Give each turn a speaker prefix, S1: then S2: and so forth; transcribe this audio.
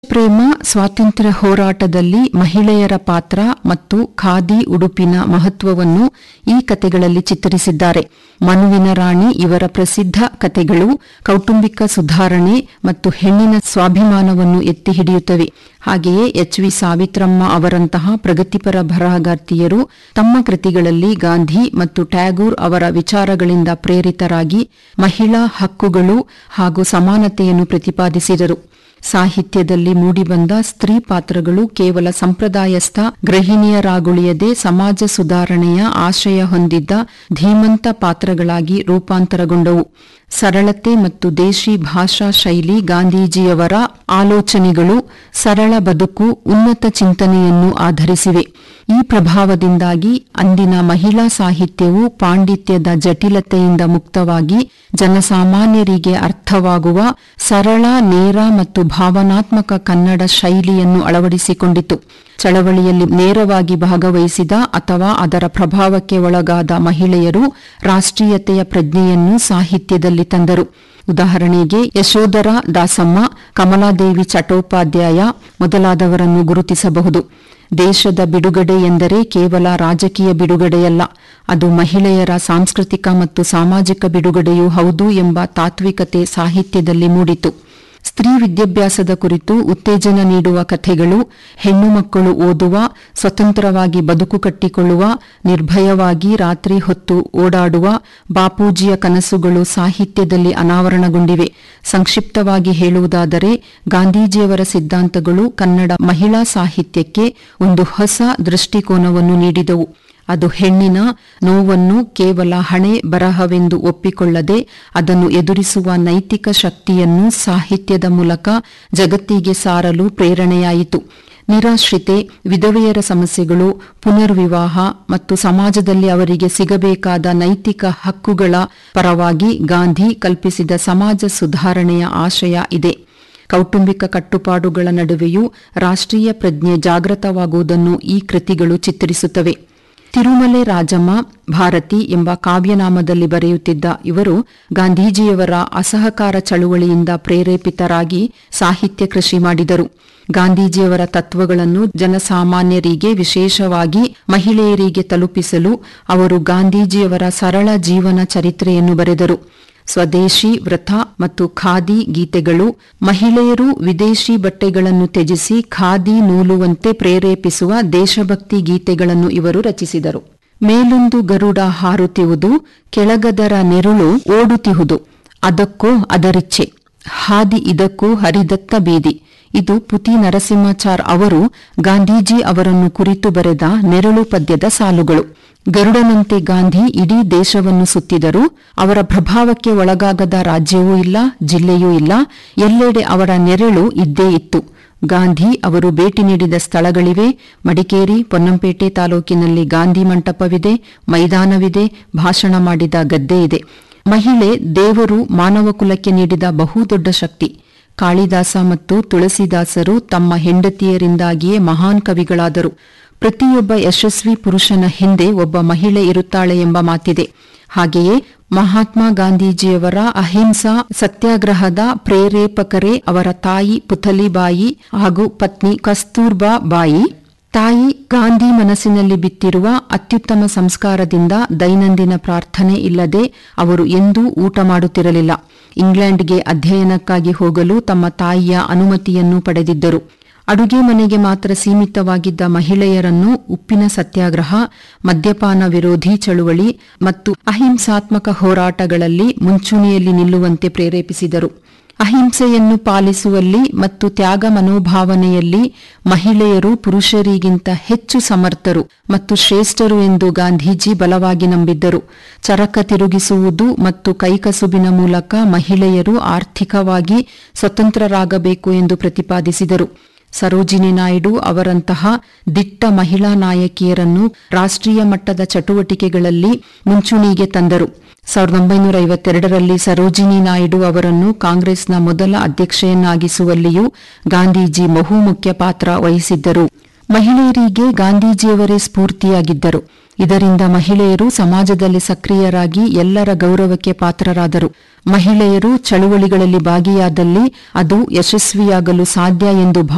S1: ಪ್ರೇಮ ಸ್ವಾತಂತ್ರ್ಯ ಹೋರಾಟದಲ್ಲಿ ಮಹಿಳೆಯರ ಪಾತ್ರ ಮತ್ತು ಖಾದಿ ಉಡುಪಿನ ಮಹತ್ವವನ್ನು ಈ ಕತೆಗಳಲ್ಲಿ ಚಿತ್ರಿಸಿದ್ದಾರೆ ಮನುವಿನ ರಾಣಿ ಇವರ ಪ್ರಸಿದ್ಧ ಕತೆಗಳು ಕೌಟುಂಬಿಕ ಸುಧಾರಣೆ ಮತ್ತು ಹೆಣ್ಣಿನ ಸ್ವಾಭಿಮಾನವನ್ನು ಎತ್ತಿ ಹಿಡಿಯುತ್ತವೆ ಹಾಗೆಯೇ ಎಚ್ ವಿ ಸಾವಿತ್ರಮ್ಮ ಅವರಂತಹ ಪ್ರಗತಿಪರ ಬರಹಗಾರ್ತಿಯರು ತಮ್ಮ ಕೃತಿಗಳಲ್ಲಿ ಗಾಂಧಿ ಮತ್ತು ಟ್ಯಾಗೂರ್ ಅವರ ವಿಚಾರಗಳಿಂದ ಪ್ರೇರಿತರಾಗಿ ಮಹಿಳಾ ಹಕ್ಕುಗಳು ಹಾಗೂ ಸಮಾನತೆಯನ್ನು ಪ್ರತಿಪಾದಿಸಿದರು ಸಾಹಿತ್ಯದಲ್ಲಿ ಮೂಡಿಬಂದ ಸ್ತ್ರೀ ಪಾತ್ರಗಳು ಕೇವಲ ಸಂಪ್ರದಾಯಸ್ಥ ಗೃಹಿಣಿಯರಾಗುಳಿಯದೆ ಸಮಾಜ ಸುಧಾರಣೆಯ ಆಶಯ ಹೊಂದಿದ್ದ ಧೀಮಂತ ಪಾತ್ರಗಳಾಗಿ ರೂಪಾಂತರಗೊಂಡವು ಸರಳತೆ ಮತ್ತು ದೇಶಿ ಭಾಷಾ ಶೈಲಿ ಗಾಂಧೀಜಿಯವರ ಆಲೋಚನೆಗಳು ಸರಳ ಬದುಕು ಉನ್ನತ ಚಿಂತನೆಯನ್ನು ಆಧರಿಸಿವೆ ಈ ಪ್ರಭಾವದಿಂದಾಗಿ ಅಂದಿನ ಮಹಿಳಾ ಸಾಹಿತ್ಯವು ಪಾಂಡಿತ್ಯದ ಜಟಿಲತೆಯಿಂದ ಮುಕ್ತವಾಗಿ ಜನಸಾಮಾನ್ಯರಿಗೆ ಅರ್ಥವಾಗುವ ಸರಳ ನೇರ ಮತ್ತು ಭಾವನಾತ್ಮಕ ಕನ್ನಡ ಶೈಲಿಯನ್ನು ಅಳವಡಿಸಿಕೊಂಡಿತು ಚಳವಳಿಯಲ್ಲಿ ನೇರವಾಗಿ ಭಾಗವಹಿಸಿದ ಅಥವಾ ಅದರ ಪ್ರಭಾವಕ್ಕೆ ಒಳಗಾದ ಮಹಿಳೆಯರು ರಾಷ್ಟ್ರೀಯತೆಯ ಪ್ರಜ್ಞೆಯನ್ನು ಸಾಹಿತ್ಯದಲ್ಲಿ ತಂದರು ಉದಾಹರಣೆಗೆ ಯಶೋಧರ ದಾಸಮ್ಮ ಕಮಲಾದೇವಿ ಚಟ್ಟೋಪಾಧ್ಯಾಯ ಮೊದಲಾದವರನ್ನು ಗುರುತಿಸಬಹುದು ದೇಶದ ಬಿಡುಗಡೆ ಎಂದರೆ ಕೇವಲ ರಾಜಕೀಯ ಬಿಡುಗಡೆಯಲ್ಲ ಅದು ಮಹಿಳೆಯರ ಸಾಂಸ್ಕೃತಿಕ ಮತ್ತು ಸಾಮಾಜಿಕ ಬಿಡುಗಡೆಯೂ ಹೌದು ಎಂಬ ತಾತ್ವಿಕತೆ ಸಾಹಿತ್ಯದಲ್ಲಿ ಮೂಡಿತು ಸ್ತ್ರೀ ವಿದ್ಯಾಭ್ಯಾಸದ ಕುರಿತು ಉತ್ತೇಜನ ನೀಡುವ ಕಥೆಗಳು ಹೆಣ್ಣು ಮಕ್ಕಳು ಓದುವ ಸ್ವತಂತ್ರವಾಗಿ ಬದುಕು ಕಟ್ಟಿಕೊಳ್ಳುವ ನಿರ್ಭಯವಾಗಿ ರಾತ್ರಿ ಹೊತ್ತು ಓಡಾಡುವ ಬಾಪೂಜಿಯ ಕನಸುಗಳು ಸಾಹಿತ್ಯದಲ್ಲಿ ಅನಾವರಣಗೊಂಡಿವೆ ಸಂಕ್ಷಿಪ್ತವಾಗಿ ಹೇಳುವುದಾದರೆ ಗಾಂಧೀಜಿಯವರ ಸಿದ್ಧಾಂತಗಳು ಕನ್ನಡ ಮಹಿಳಾ ಸಾಹಿತ್ಯಕ್ಕೆ ಒಂದು ಹೊಸ ದೃಷ್ಟಿಕೋನವನ್ನು ನೀಡಿದವು ಅದು ಹೆಣ್ಣಿನ ನೋವನ್ನು ಕೇವಲ ಹಣೆ ಬರಹವೆಂದು ಒಪ್ಪಿಕೊಳ್ಳದೆ ಅದನ್ನು ಎದುರಿಸುವ ನೈತಿಕ ಶಕ್ತಿಯನ್ನು ಸಾಹಿತ್ಯದ ಮೂಲಕ ಜಗತ್ತಿಗೆ ಸಾರಲು ಪ್ರೇರಣೆಯಾಯಿತು ನಿರಾಶ್ರಿತೆ ವಿಧವೆಯರ ಸಮಸ್ಯೆಗಳು ಪುನರ್ವಿವಾಹ ಮತ್ತು ಸಮಾಜದಲ್ಲಿ ಅವರಿಗೆ ಸಿಗಬೇಕಾದ ನೈತಿಕ ಹಕ್ಕುಗಳ ಪರವಾಗಿ ಗಾಂಧಿ ಕಲ್ಪಿಸಿದ ಸಮಾಜ ಸುಧಾರಣೆಯ ಆಶಯ ಇದೆ ಕೌಟುಂಬಿಕ ಕಟ್ಟುಪಾಡುಗಳ ನಡುವೆಯೂ ರಾಷ್ಟ್ರೀಯ ಪ್ರಜ್ಞೆ ಜಾಗೃತವಾಗುವುದನ್ನು ಈ ಕೃತಿಗಳು ಚಿತ್ರಿಸುತ್ತವೆ ತಿರುಮಲೆ ರಾಜಮ್ಮ ಭಾರತಿ ಎಂಬ ಕಾವ್ಯನಾಮದಲ್ಲಿ ಬರೆಯುತ್ತಿದ್ದ ಇವರು ಗಾಂಧೀಜಿಯವರ ಅಸಹಕಾರ ಚಳುವಳಿಯಿಂದ ಪ್ರೇರೇಪಿತರಾಗಿ ಸಾಹಿತ್ಯ ಕೃಷಿ ಮಾಡಿದರು ಗಾಂಧೀಜಿಯವರ ತತ್ವಗಳನ್ನು ಜನಸಾಮಾನ್ಯರಿಗೆ ವಿಶೇಷವಾಗಿ ಮಹಿಳೆಯರಿಗೆ ತಲುಪಿಸಲು ಅವರು ಗಾಂಧೀಜಿಯವರ ಸರಳ ಜೀವನ ಚರಿತ್ರೆಯನ್ನು ಬರೆದರು ಸ್ವದೇಶಿ ವ್ರತ ಮತ್ತು ಖಾದಿ ಗೀತೆಗಳು ಮಹಿಳೆಯರು ವಿದೇಶಿ ಬಟ್ಟೆಗಳನ್ನು ತ್ಯಜಿಸಿ ಖಾದಿ ನೂಲುವಂತೆ ಪ್ರೇರೇಪಿಸುವ ದೇಶಭಕ್ತಿ ಗೀತೆಗಳನ್ನು ಇವರು ರಚಿಸಿದರು ಮೇಲೊಂದು ಗರುಡ ಹಾರುತ್ತಿಹುದು ಕೆಳಗದರ ನೆರುಳು ಓಡುತ್ತಿಹುದು ಅದಕ್ಕೋ ಅದರಿಚ್ಛೆ ಹಾದಿ ಇದಕ್ಕೂ ಹರಿದತ್ತ ಬೀದಿ ಇದು ಪುತಿ ನರಸಿಂಹಾಚಾರ್ ಅವರು ಗಾಂಧೀಜಿ ಅವರನ್ನು ಕುರಿತು ಬರೆದ ನೆರಳು ಪದ್ಯದ ಸಾಲುಗಳು ಗರುಡನಂತೆ ಗಾಂಧಿ ಇಡೀ ದೇಶವನ್ನು ಸುತ್ತಿದರು ಅವರ ಪ್ರಭಾವಕ್ಕೆ ಒಳಗಾಗದ ರಾಜ್ಯವೂ ಇಲ್ಲ ಜಿಲ್ಲೆಯೂ ಇಲ್ಲ ಎಲ್ಲೆಡೆ ಅವರ ನೆರಳು ಇದ್ದೇ ಇತ್ತು ಗಾಂಧಿ ಅವರು ಭೇಟಿ ನೀಡಿದ ಸ್ಥಳಗಳಿವೆ ಮಡಿಕೇರಿ ಪೊನ್ನಂಪೇಟೆ ತಾಲೂಕಿನಲ್ಲಿ ಗಾಂಧಿ ಮಂಟಪವಿದೆ ಮೈದಾನವಿದೆ ಭಾಷಣ ಮಾಡಿದ ಗದ್ದೆ ಇದೆ ಮಹಿಳೆ ದೇವರು ಮಾನವ ಕುಲಕ್ಕೆ ನೀಡಿದ ಬಹುದೊಡ್ಡ ಶಕ್ತಿ ಕಾಳಿದಾಸ ಮತ್ತು ತುಳಸಿದಾಸರು ತಮ್ಮ ಹೆಂಡತಿಯರಿಂದಾಗಿಯೇ ಮಹಾನ್ ಕವಿಗಳಾದರು ಪ್ರತಿಯೊಬ್ಬ ಯಶಸ್ವಿ ಪುರುಷನ ಹಿಂದೆ ಒಬ್ಬ ಮಹಿಳೆ ಇರುತ್ತಾಳೆ ಎಂಬ ಮಾತಿದೆ ಹಾಗೆಯೇ ಮಹಾತ್ಮ ಗಾಂಧೀಜಿಯವರ ಅಹಿಂಸಾ ಸತ್ಯಾಗ್ರಹದ ಪ್ರೇರೇಪಕರೇ ಅವರ ತಾಯಿ ಪುಥಲಿಬಾಯಿ ಹಾಗೂ ಪತ್ನಿ ಕಸ್ತೂರ್ಬಾ ಬಾಯಿ ತಾಯಿ ಗಾಂಧಿ ಮನಸ್ಸಿನಲ್ಲಿ ಬಿತ್ತಿರುವ ಅತ್ಯುತ್ತಮ ಸಂಸ್ಕಾರದಿಂದ ದೈನಂದಿನ ಪ್ರಾರ್ಥನೆ ಇಲ್ಲದೆ ಅವರು ಎಂದೂ ಊಟ ಮಾಡುತ್ತಿರಲಿಲ್ಲ ಇಂಗ್ಲೆಂಡ್ಗೆ ಅಧ್ಯಯನಕ್ಕಾಗಿ ಹೋಗಲು ತಮ್ಮ ತಾಯಿಯ ಅನುಮತಿಯನ್ನು ಪಡೆದಿದ್ದರು ಅಡುಗೆ ಮನೆಗೆ ಮಾತ್ರ ಸೀಮಿತವಾಗಿದ್ದ ಮಹಿಳೆಯರನ್ನು ಉಪ್ಪಿನ ಸತ್ಯಾಗ್ರಹ ಮದ್ಯಪಾನ ವಿರೋಧಿ ಚಳುವಳಿ ಮತ್ತು ಅಹಿಂಸಾತ್ಮಕ ಹೋರಾಟಗಳಲ್ಲಿ ಮುಂಚೂಣಿಯಲ್ಲಿ ನಿಲ್ಲುವಂತೆ ಪ್ರೇರೇಪಿಸಿದರು ಅಹಿಂಸೆಯನ್ನು ಪಾಲಿಸುವಲ್ಲಿ ಮತ್ತು ತ್ಯಾಗ ಮನೋಭಾವನೆಯಲ್ಲಿ ಮಹಿಳೆಯರು ಪುರುಷರಿಗಿಂತ ಹೆಚ್ಚು ಸಮರ್ಥರು ಮತ್ತು ಶ್ರೇಷ್ಠರು ಎಂದು ಗಾಂಧೀಜಿ ಬಲವಾಗಿ ನಂಬಿದ್ದರು ಚರಕ ತಿರುಗಿಸುವುದು ಮತ್ತು ಕೈಕಸುಬಿನ ಮೂಲಕ ಮಹಿಳೆಯರು ಆರ್ಥಿಕವಾಗಿ ಸ್ವತಂತ್ರರಾಗಬೇಕು ಎಂದು ಪ್ರತಿಪಾದಿಸಿದರು ಸರೋಜಿನಿ ನಾಯ್ಡು ಅವರಂತಹ ದಿಟ್ಟ ಮಹಿಳಾ ನಾಯಕಿಯರನ್ನು ರಾಷ್ಟ್ರೀಯ ಮಟ್ಟದ ಚಟುವಟಿಕೆಗಳಲ್ಲಿ ಮುಂಚೂಣಿಗೆ ತಂದರು ಸಾವಿರದ ಒಂಬೈನೂರ ಐವತ್ತೆರಡರಲ್ಲಿ ಸರೋಜಿನಿ ನಾಯ್ಡು ಅವರನ್ನು ಕಾಂಗ್ರೆಸ್ನ ಮೊದಲ ಅಧ್ಯಕ್ಷೆಯನ್ನಾಗಿಸುವಲ್ಲಿಯೂ ಗಾಂಧೀಜಿ ಬಹುಮುಖ್ಯ ಪಾತ್ರ ವಹಿಸಿದ್ದರು ಮಹಿಳೆಯರಿಗೆ ಗಾಂಧೀಜಿಯವರೇ ಸ್ಫೂರ್ತಿಯಾಗಿದ್ದರು ಇದರಿಂದ ಮಹಿಳೆಯರು ಸಮಾಜದಲ್ಲಿ ಸಕ್ರಿಯರಾಗಿ ಎಲ್ಲರ ಗೌರವಕ್ಕೆ ಪಾತ್ರರಾದರು ಮಹಿಳೆಯರು ಚಳುವಳಿಗಳಲ್ಲಿ ಭಾಗಿಯಾದಲ್ಲಿ ಅದು ಯಶಸ್ವಿಯಾಗಲು ಸಾಧ್ಯ ಎಂದು